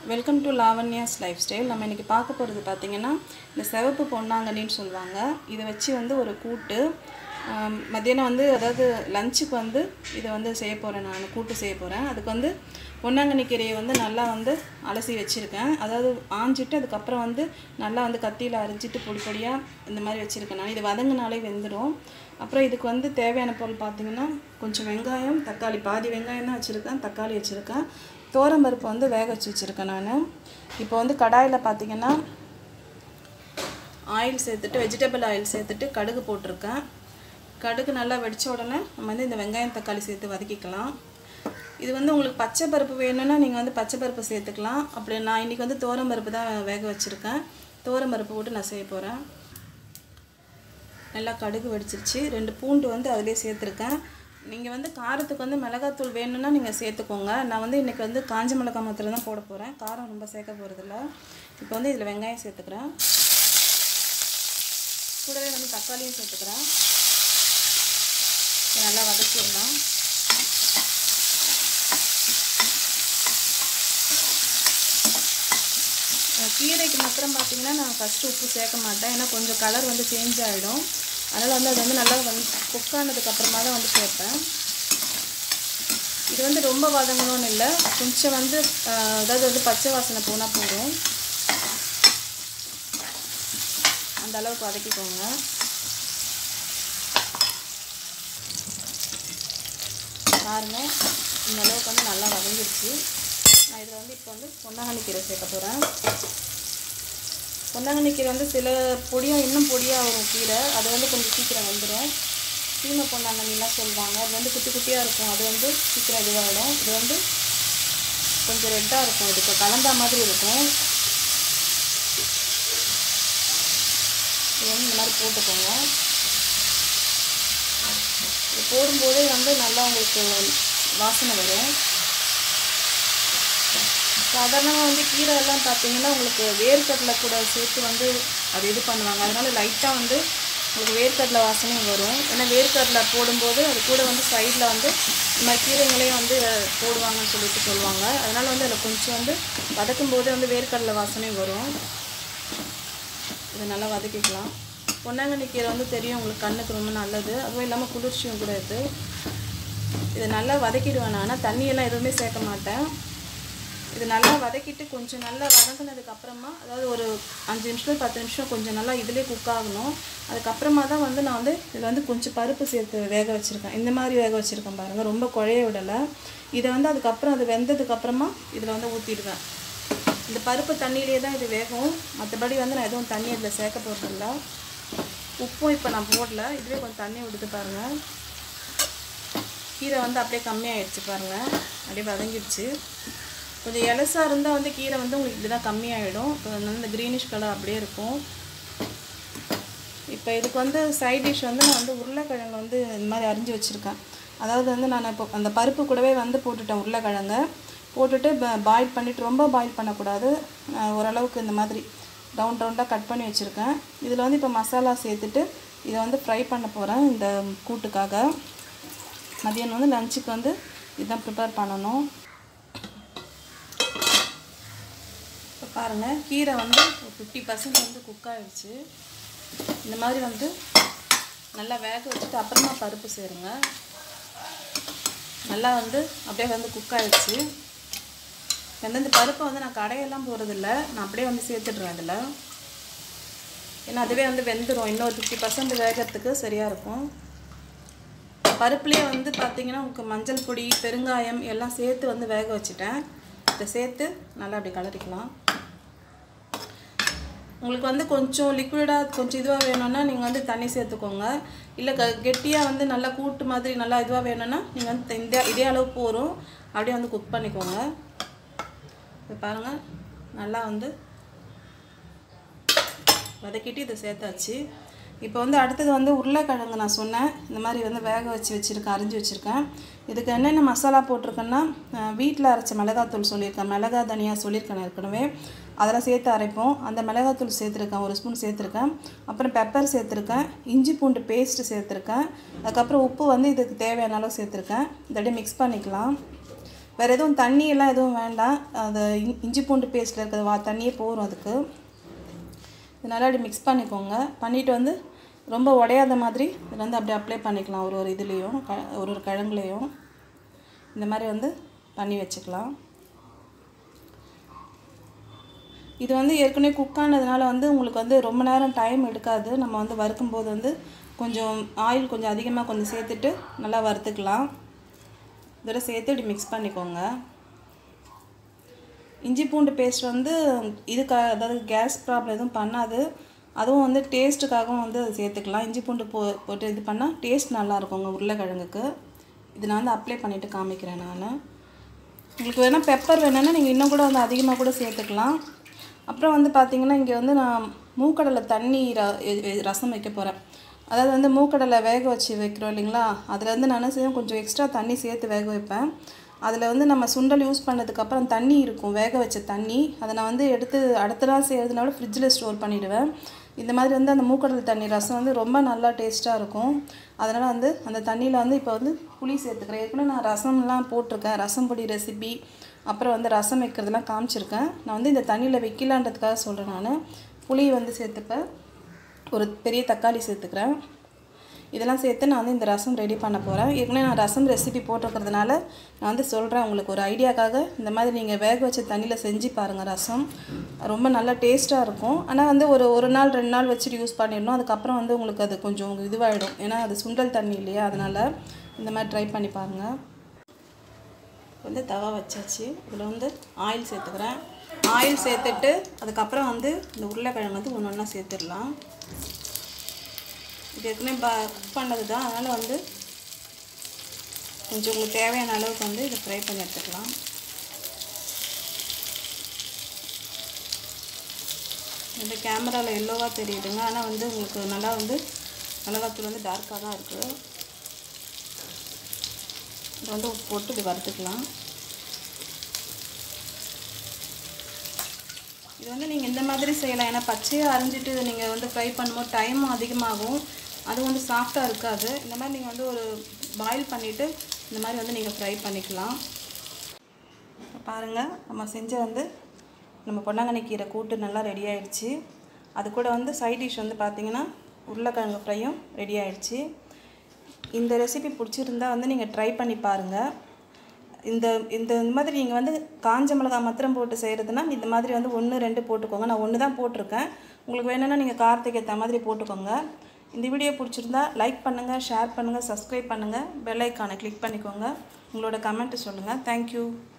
welcome to Lavanya's lifestyle நம்ம இன்றைக்கி பார்க்க போகிறது பார்த்திங்கன்னா இந்த சிவப்பு பொன்னாங்கண்ணின்னு சொல்லுவாங்க இதை வச்சு வந்து ஒரு கூட்டு ஆம், மத்தியானம் வந்து அதாவது லஞ்சுக்கு வந்து இதை வந்து செய்ய போகிறேன் நான் கூட்டு செய்ய போகிறேன் அதுக்கு வந்து பொன்னாங்கண்ணி கீரையை வந்து நல்லா வந்து அலசி வச்சுருக்கேன் அதாவது ஆஞ்சிட்டு அதுக்கப்புறம் வந்து நல்லா வந்து கத்தியில் அரிஞ்சிட்டு பொடி பொடியாக இந்த மாதிரி வச்சுருக்கேன் நான் இது வதங்கினாலே வெந்துடும் அப்புறம் இதுக்கு வந்து தேவையான பொருள் பார்த்திங்கன்னா கொஞ்சம் வெங்காயம் தக்காளி பாதி வெங்காயம் தான் வச்சுருக்கேன் தக்காளி வச்சுருக்கேன் பருப்பு வந்து வேக வச்சு வச்சுருக்கேன் நான் இப்போ வந்து கடாயில் பார்த்தீங்கன்னா ஆயில் சேர்த்துட்டு வெஜிடபிள் ஆயில் சேர்த்துட்டு கடுகு போட்டிருக்கேன் கடுகு நல்லா வெடித்த உடனே நம்ம வந்து இந்த வெங்காயம் தக்காளி சேர்த்து வதக்கிக்கலாம் இது வந்து உங்களுக்கு பச்சை பருப்பு வேணும்னா நீங்கள் வந்து பச்சை பருப்பு சேர்த்துக்கலாம் அப்படி நான் இன்றைக்கி வந்து தோரம் பருப்பு தான் வேக வச்சுருக்கேன் தோரம் பருப்பு போட்டு நான் செய்ய போகிறேன் நல்லா கடுகு வெடிச்சிருச்சு ரெண்டு பூண்டு வந்து அதிலே சேர்த்துருக்கேன் நீங்கள் வந்து காரத்துக்கு வந்து மிளகாத்தூள் வேணும்னா நீங்கள் சேர்த்துக்கோங்க நான் வந்து இன்றைக்கி வந்து காஞ்ச மிளகாய் மாத்திரம் தான் போட போகிறேன் காரம் ரொம்ப சேர்க்க போகிறதில்ல இப்போ வந்து இதில் வெங்காயம் சேர்த்துக்கிறேன் கூடவே வந்து தக்காளியும் சேர்த்துக்கிறேன் இதை நல்லா வதக்கிடலாம் அஹ் கீரைக்கு மாத்திரம் பார்த்தீங்கன்னா நான் ஃபஸ்ட்டு உப்பு சேர்க்க மாட்டேன் ஏன்னா கொஞ்சம் கலர் வந்து சேஞ்ச் ஆகிடும் அதனால் வந்து அது வந்து நல்லா வந்து குக் ஆனதுக்கப்புறமா தான் வந்து சேர்ப்பேன் இது வந்து ரொம்ப வதங்கணும்னு இல்லை கொஞ்சம் வந்து அஹ், அதாவது வந்து பச்சை வாசனை போனால் போதும் அந்த அளவுக்கு வதக்கிக்கோங்க பாருங்க இந்த அளவுக்கு வந்து நல்லா வதங்கிடுச்சு நான் இதில் வந்து இப்போ வந்து பொன்னாங்கண்ணி கீரை சேர்க்க போகிறேன் பொன்னாங்கண்ணி கீரை வந்து சில பொடியாக இன்னும் பொடியாக வரும் கீரை அது வந்து கொஞ்சம் சீக்கிரம் வந்துடும் சீமை பொன்னாங்கண்ணிலாம் சொல்லுவாங்க அது வந்து குட்டி குட்டியாக இருக்கும் அது வந்து சீக்கிரம் இதுவாகிடும் இது வந்து கொஞ்சம் ரெட்டாக இருக்கும் இதுக்கு கலந்தா மாதிரி இருக்கும் இது வந்து இந்த மாதிரி போட்டுக்கோங்க இது போடும்போதே வந்து நல்லா உங்களுக்கு வாசனை வரும் சாதாரணமாக வந்து கீரை எல்லாம் பார்த்தீங்கன்னா உங்களுக்கு வேர்க்கடலை கூட சேர்த்து வந்து அது இது பண்ணுவாங்க அதனால லைட்டாக வந்து உங்களுக்கு வேர்க்கடலை வாசனையும் வரும் ஏன்னா வேர்க்கடலை போடும்போது அது கூட வந்து சைடில் வந்து இந்த மாதிரி கீரைங்களையும் வந்து போடுவாங்கன்னு சொல்லிட்டு சொல்லுவாங்க அதனால வந்து அதில் கொஞ்சம் வந்து வதக்கும் போதே வந்து வேர்க்கடலை வாசனையும் வரும் இதை நல்லா வதக்கிக்கலாம் பொன்னாங்கண்ணி கீரை வந்து தெரியும் உங்களுக்கு கண்ணுக்கு ரொம்ப நல்லது அதுவும் இல்லாமல் குளிர்ச்சியும் கூட இது இதை நல்லா வதக்கிடுவேன் நான் தண்ணியெல்லாம் எதுவுமே சேர்க்க மாட்டேன் இது நல்லா வதக்கிட்டு கொஞ்சம் நல்லா வதங்கினதுக்கு அப்புறமா அதாவது ஒரு அஞ்சு நிமிஷம் பத்து நிமிஷம் கொஞ்சம் நல்லா இதிலே குக் ஆகணும் அதுக்கப்புறமா தான் வந்து நான் வந்து இதில் வந்து கொஞ்சம் பருப்பு சேர்த்து வேக வச்சுருக்கேன் இந்த மாதிரி வேக வச்சுருக்கேன் பாருங்கள் ரொம்ப குழைய விடலை இதை வந்து அதுக்கப்புறம் அது வெந்ததுக்கப்புறமா இதில் வந்து ஊற்றிடுவேன் இந்த பருப்பு தண்ணியிலே தான் இது வேகும் மற்றபடி வந்து நான் எதுவும் தண்ணி இதில் சேர்க்க போகிறதில்ல உப்பும் இப்போ நான் போடல இதுவே கொஞ்சம் தண்ணி விடுத்து பாருங்கள் கீரை வந்து அப்படியே கம்மியாயிடுச்சு பாருங்கள் அப்படியே வதங்கிடுச்சு கொஞ்சம் எலசாக இருந்தால் வந்து கீரை வந்து உங்களுக்கு இப்படி தான் கம்மியாயிடும் இப்போ வந்து இந்த க்ரீனிஷ் கலர் அப்படியே இருக்கும் இப்போ இதுக்கு வந்து சைட் டிஷ் வந்து நான் வந்து உருளைக்கிழங்கு வந்து இந்த மாதிரி அரிஞ்சு வச்சுருக்கேன் அதாவது வந்து நான் இப்போ அந்த பருப்பு கூடவே வந்து போட்டுட்டேன் உருளைக்கிழங்க போட்டுட்டு பாயில் பண்ணிவிட்டு ரொம்ப பாயில் பண்ணக்கூடாது அஹ் ஓரளவுக்கு இந்த மாதிரி ரவுண்ட் ரவுண்டாக கட் பண்ணி வச்சுருக்கேன் இதில் வந்து இப்போ மசாலா சேர்த்துட்டு இதை வந்து ஃப்ரை பண்ண போகிறேன் இந்த கூட்டுக்காக மதியானம் வந்து லஞ்சுக்கு வந்து இதுதான் ப்ரிப்பேர் பண்ணணும் இப்போ பாருங்கள் கீரை வந்து ஒரு ஃபிஃப்டி பர்சன்ட் வந்து குக் ஆகிடுச்சு இந்த மாதிரி வந்து நல்லா வேக வச்சுட்டு அப்புறமா பருப்பு சேருங்க நல்லா வந்து அப்படியே வந்து குக் ஆகிடுச்சு வந்து இந்த பருப்பை வந்து நான் கடையெல்லாம் போகிறதில்ல நான் அப்படியே வந்து சேர்த்துடுறேன் இதில் ஏன்னா அதுவே வந்து வெந்துடும் இன்னொரு ஃபிஃப்டி பர்சன்ட் வேகிறதுக்கு சரியாக இருக்கும் பருப்புலேயே வந்து பார்த்தீங்கன்னா உங்களுக்கு மஞ்சள் பொடி பெருங்காயம் எல்லாம் சேர்த்து வந்து வேக வச்சுட்டேன் இதை சேர்த்து நல்லா அப்படி கலரிக்கலாம் உங்களுக்கு வந்து கொஞ்சம் லிக்விடாக கொஞ்சம் இதுவாக வேணும்னா நீங்கள் வந்து தண்ணி சேர்த்துக்கோங்க இல்லை க கெட்டியாக வந்து நல்லா கூட்டு மாதிரி நல்லா இதுவாக வேணும்னா நீங்கள் வந்து இந்த இதே அளவு போகிறோம் அப்படியே வந்து குக் பண்ணிக்கோங்க இப்போ பாருங்கள் நல்லா வந்து வதக்கிட்டு இதை சேர்த்தாச்சு இப்போ வந்து அடுத்தது வந்து உருளைக்கிழங்கு நான் சொன்னேன் இந்த மாதிரி வந்து வேக வச்சு வச்சுருக்கேன் அரிஞ்சு வச்சுருக்கேன் இதுக்கு என்னென்ன மசாலா போட்டிருக்கேன்னா வீட்டில் அரைச்ச மிளகாத்தூள் சொல்லியிருக்கேன் மிளகா தனியாக சொல்லியிருக்கேன் நான் ஏற்கனவே அதெல்லாம் சேர்த்து அரைப்போம் அந்த மிளகாத்தூள் சேர்த்துருக்கேன் ஒரு ஸ்பூன் சேர்த்துருக்கேன் அப்புறம் பெப்பர் சேர்த்துருக்கேன் இஞ்சி பூண்டு பேஸ்ட்டு சேர்த்துருக்கேன் அதுக்கப்புறம் உப்பு வந்து இதுக்கு தேவையான அளவு சேர்த்துருக்கேன் இதை அப்படியே மிக்ஸ் பண்ணிக்கலாம் வேறு எதுவும் தண்ணி எல்லாம் எதுவும் வேண்டாம் அது இஞ்- இஞ்சி பூண்டு பேஸ்ட்டில் இருக்கிற வா தண்ணியே போதும் அதுக்கு இது நல்லா அப்படி மிக்ஸ் பண்ணிக்கோங்க பண்ணிவிட்டு வந்து ரொம்ப உடையாத மாதிரி இதில் வந்து அப்படியே அப்ளை பண்ணிக்கலாம் ஒரு ஒரு இதுலேயும் க ஒரு ஒரு கிழங்குலேயும் இந்த மாதிரி வந்து பண்ணி வச்சுக்கலாம் இது வந்து ஏற்கனவே குக் ஆனதுனால வந்து உங்களுக்கு வந்து ரொம்ப நேரம் டைம் எடுக்காது நம்ம வந்து வறுக்கும்போது வந்து கொஞ்சம் ஆயில் கொஞ்சம் அதிகமாக கொஞ்சம் சேர்த்துட்டு நல்லா வறுத்துக்கலாம் இதோட சேர்த்து இப்படி மிக்ஸ் பண்ணிக்கோங்க இஞ்சி பூண்டு பேஸ்ட் வந்து இதுக்காக அதாவது கேஸ் ப்ராப்ளம் எதுவும் பண்ணாது அதுவும் வந்து டேஸ்ட்டுக்காகவும் வந்து அது சேர்த்துக்கலாம் இஞ்சி பூண்டு போ போட்டு இது பண்ணால் டேஸ்ட் நல்லா இருக்கும் உங்கள் உருளைக்கிழங்குக்கு இது நான் வந்து அப்ளை பண்ணிவிட்டு காமிக்கிறேன் நான் உங்களுக்கு வேணால் பெப்பர் வேணும்னா நீங்கள் இன்னும் கூட வந்து அதிகமாக கூட சேர்த்துக்கலாம் அப்புறம் வந்து பார்த்தீங்கன்னா இங்கே வந்து நான் மூக்கடலை தண்ணி ர எ- எ- ரசம் வைக்க போகிறேன் அதாவது வந்து மூக்கடலை வேக வச்சு வைக்கிறோம் இல்லைங்களா அதில் வந்து நான் என்ன செய்வேன் கொஞ்சம் எக்ஸ்ட்ரா தண்ணி சேர்த்து வேக வைப்பேன் அதில் வந்து நம்ம சுண்டல் யூஸ் பண்ணதுக்கப்புறம் தண்ணி இருக்கும் வேக வச்ச தண்ணி அதை நான் வந்து எடுத்து அடுத்த நாள் செய்கிறதுனால ஃப்ரிட்ஜில் ஸ்டோர் பண்ணிவிடுவேன் இந்த மாதிரி வந்து அந்த மூக்கடலை தண்ணி ரசம் வந்து ரொம்ப நல்லா டேஸ்ட்டாக இருக்கும் அதனால் வந்து அந்த தண்ணியில் வந்து இப்போ வந்து புளி சேர்த்துக்கிறேன் ஏற்கனவே நான் ரசம்லாம் போட்டிருக்கேன் ரசம் பொடி ரெசிபி அப்புறம் வந்து ரசம் வைக்கிறதுலாம் காமிச்சிருக்கேன் நான் வந்து இந்த தண்ணியில் வைக்கலான்றதுக்காக சொல்கிறேன் நான் புளி வந்து சேர்த்துப்பேன் ஒரு பெரிய தக்காளி சேர்த்துக்கிறேன் இதெல்லாம் சேர்த்து நான் வந்து இந்த ரசம் ரெடி பண்ண போகிறேன் ஏற்கனவே நான் ரசம் ரெசிபி போட்டிருக்கிறதுனால நான் வந்து சொல்கிறேன் உங்களுக்கு ஒரு ஐடியாக்காக இந்த மாதிரி நீங்கள் வேக வச்ச தண்ணியில் செஞ்சு பாருங்கள் ரசம் ரொம்ப நல்லா டேஸ்ட்டாக இருக்கும் ஆனால் வந்து ஒரு ஒரு நாள் ரெண்டு நாள் வச்சுட்டு யூஸ் பண்ணிடணும் அதுக்கப்புறம் வந்து உங்களுக்கு அது கொஞ்சம் இதுவாகிடும் ஏன்னா அது சுண்டல் தண்ணி இல்லையா அதனால் இந்த மாதிரி ட்ரை பண்ணி பாருங்கள் வந்து தவா வச்சாச்சு இதில் வந்து ஆயில் சேர்த்துக்கிறேன் ஆயில் சேர்த்துட்டு அதுக்கப்புறம் வந்து இந்த உருளைக்கிழங்கு வந்து ஒன்று ஒன்றா சேர்த்துடலாம் இது ஏற்கனவே ப குக் பண்ணது தான் அதனால் வந்து கொஞ்சம் உங்களுக்கு தேவையான அளவுக்கு வந்து இதை ஃப்ரை பண்ணி எடுத்துக்கலாம் இந்த கேமராவில் எல்லோவாக தெரியுதுங்க ஆனால் வந்து உங்களுக்கு நல்லா வந்து மிளகாத்தூள் வந்து டார்க்காக தான் இருக்குது இது வந்து உப்பு போட்டு இப்படி வறுத்துக்கலாம் இது வந்து நீங்கள் இந்த மாதிரி செய்யலாம் ஏன்னா பச்சையாக அரிஞ்சிட்டு நீங்கள் வந்து ஃப்ரை பண்ணும்போது டைமும் அதிகமாகும் அது வந்து சாஃப்டாக இருக்காது இந்த மாதிரி நீங்கள் வந்து ஒரு பாயில் பண்ணிவிட்டு இந்த மாதிரி வந்து நீங்கள் ஃப்ரை பண்ணிக்கலாம் இப்ப பாருங்கள் நம்ம செஞ்ச வந்து நம்ம பொன்னாங்கண்ணி கீரை கூட்டு நல்லா ரெடி ஆயிடுச்சு அது கூட வந்து சைட் டிஷ் வந்து பார்த்தீங்கன்னா உருளைக்கிழங்கு ஃப்ரையும் ரெடி ஆயிடுச்சு இந்த ரெசிபி பிடிச்சிருந்தா வந்து நீங்கள் ட்ரை பண்ணி பாருங்கள் இந்த இந்த இந்த மாதிரி நீங்கள் வந்து காஞ்ச மிளகாய் மாத்திரம் போட்டு செய்கிறதுனா இந்த மாதிரி வந்து ஒன்று ரெண்டு போட்டுக்கோங்க நான் ஒன்று தான் போட்டிருக்கேன் உங்களுக்கு வேணும்னா நீங்கள் காரத்துக்கு ஏற்ற மாதிரி போட்டுக்கோங்க இந்த வீடியோ பிடிச்சிருந்தா லைக் பண்ணுங்கள் ஷேர் பண்ணுங்கள் சப்ஸ்கிரைப் பண்ணுங்கள் பெல் ஐக்கானை கிளிக் பண்ணிக்கோங்க உங்களோட கமெண்ட்டு சொல்லுங்கள் தேங்க்யூ